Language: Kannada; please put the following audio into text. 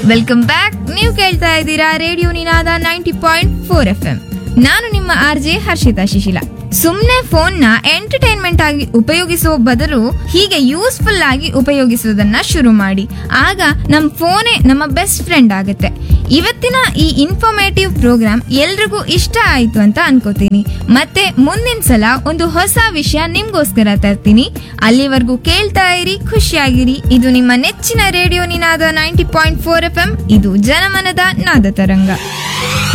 ವೆಲ್ಕಮ್ ಬ್ಯಾಕ್ ನೀವು ಕೇಳ್ತಾ ಇದ್ದೀರಾ radio Ninada ninety point four F M ನಾನು ನಿಮ್ಮ ಆರ್ ಜೆ ಹರ್ಷಿತಾ ಶಿಶಿಲ ಸುಮ್ನೆ ಫೋನ್ ನ ಎಂಟರ್ಟೈನ್ಮೆಂಟ್ ಆಗಿ ಉಪಯೋಗಿಸುವ ಬದಲು ಹೀಗೆ ಯೂಸ್ಫುಲ್ ಆಗಿ ಉಪಯೋಗಿಸುವುದನ್ನ ಶುರು ಮಾಡಿ ಆಗ ನಮ್ ಫೋನೇ ನಮ್ಮ ಬೆಸ್ಟ್ ಫ್ರೆಂಡ್ ಆಗುತ್ತೆ ಇವತ್ತಿನ ಈ ಇನ್ಫಾರ್ಮೇಟಿವ್ ಪ್ರೋಗ್ರಾಮ್ ಎಲ್ರಿಗೂ ಇಷ್ಟ ಆಯ್ತು ಅಂತ ಅನ್ಕೋತೀನಿ ಮತ್ತೆ ಮುಂದಿನ ಸಲ ಒಂದು ಹೊಸ ವಿಷಯ ನಿಮ್ಗೋಸ್ಕರ ತರ್ತೀನಿ ಅಲ್ಲಿವರೆಗೂ ಕೇಳ್ತಾ ಇರಿ ಖುಷಿಯಾಗಿರಿ ಇದು ನಿಮ್ಮ ನೆಚ್ಚಿನ radio Ninada ninety point four F M ಇದು ಜನಮನದ ನಾದ ತರಂಗ